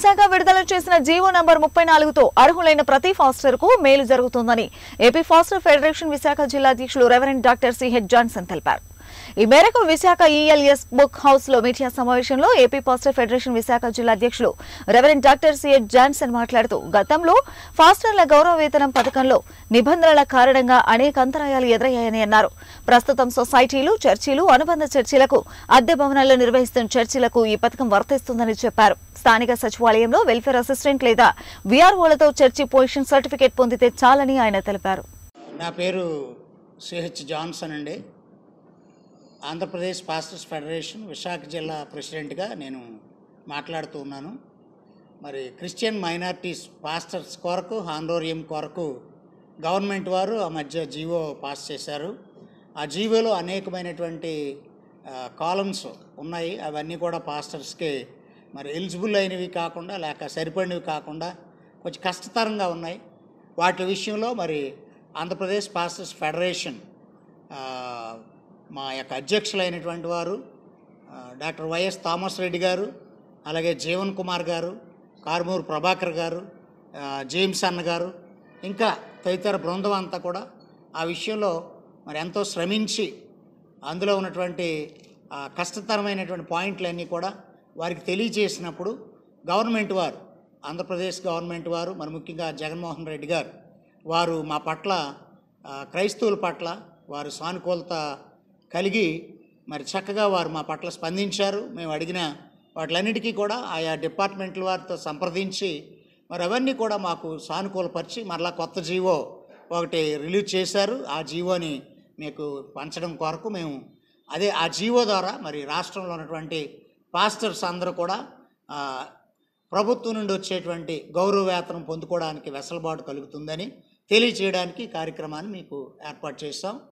శాఖ విడుదల చేసిన జీవో నంబర్ ముప్పై నాలుగుతో అర్హులైన ప్రతి ఫాస్టర్ కు మేలు జరుగుతుందని ఏపీ ఫాస్టర్ ఫెడరేషన్ విశాఖ జిల్లా అధ్యక్షులు రెవరెండ్ డాక్టర్ సిహెచ్ జాన్సన్ తెలిపారు ఈ మేరకు విశాఖ ఈఎల్ఎస్ బుక్ హౌస్ లో మీడియా సమావేశంలో ఏపీ ఫాస్టర్ ఫెడరేషన్ విశాఖ జిల్లా అధ్యక్షులు రెవరెండ్ డాక్టర్ సిహెచ్ జాన్సన్ మాట్లాడుతూ గతంలో ఫాస్టర్ల గౌరవ వేతనం పథకంలో నిబంధనల కారణంగా అనేక అంతరాయాలు ఎదురయ్యాయని అన్నారు ప్రస్తుతం సొసైటీలు చర్చిలు అనుబంధ చర్చిలకు అద్దె భవనాల్లో నిర్వహిస్తున్న చర్చిలకు ఈ పథకం వర్తిస్తుందని చెప్పారు స్థానిక సచివాలయంలో వెల్ఫేర్ అసిస్టెంట్ లేదా వీఆర్ఓలతో చర్చి పొజిషన్ సర్టిఫికేట్ పొందితే చాలని ఆయన తెలిపారు నా పేరు సిహెచ్ జాన్సన్ అండి ఆంధ్రప్రదేశ్ పాస్టర్స్ ఫెడరేషన్ విశాఖ జిల్లా ప్రెసిడెంట్గా నేను మాట్లాడుతూ ఉన్నాను మరి క్రిస్టియన్ మైనారిటీస్ పాస్టర్స్ కొరకు హాండోరియం కొరకు గవర్నమెంట్ వారు ఆ మధ్య జీవో పాస్ చేశారు ఆ జీవోలో అనేకమైనటువంటి కాలమ్స్ ఉన్నాయి అవన్నీ కూడా పాస్టర్స్కి మరి ఎలిజిబుల్ అయినవి కాకుండా లేక సరిపడినవి కాకుండా కొంచెం కష్టతరంగా ఉన్నాయి వాటి విషయంలో మరి ఆంధ్రప్రదేశ్ పాస్టర్స్ ఫెడరేషన్ ఆ, మా యొక్క అధ్యక్షులైనటువంటి వారు ఆ, డాక్టర్ వైఎస్ థామస్ రెడ్డి గారు అలాగే జీవన్ కుమార్ గారు కారుమూరు ప్రభాకర్ గారు ఆ, జేమ్స్ అన్న గారు ఇంకా తదితర బృందం అంతా కూడా ఆ విషయంలో మరి ఎంతో శ్రమించి అందులో ఉన్నటువంటి ఆ కష్టతరమైనటువంటి పాయింట్లన్నీ కూడా వారికి తెలియజేసినప్పుడు గవర్నమెంట్ వారు ఆంధ్రప్రదేశ్ గవర్నమెంట్ వారు మరి ముఖ్యంగా జగన్మోహన్ రెడ్డి గారు వారు మా పట్ల ఆ, క్రైస్తవుల పట్ల వారు సానుకూలత కలిగి మరి చక్కగా వారు మా పట్ల స్పందించారు మేము అడిగిన వాటిలన్నిటికీ కూడా ఆయా డిపార్ట్మెంట్ల వారితో సంప్రదించి మరి అవన్నీ కూడా మాకు సానుకూలపరిచి మరలా కొత్త జీవో ఒకటి రిలీజ్ చేశారు ఆ జీవోని మీకు పంచడం కొరకు మేము అదే ఆ జీవో ద్వారా మరి రాష్ట్రంలో ఉన్నటువంటి పాస్టర్స్ అందరూ కూడా ఆ, ప్రభుత్వం నుండి వచ్చేటువంటి గౌరవ వేతనం పొందుకోవడానికి వెసులుబాటు కలుగుతుందని తెలియచేయడానికి ఈ కార్యక్రమాన్ని మీకు ఏర్పాటు చేస్తాం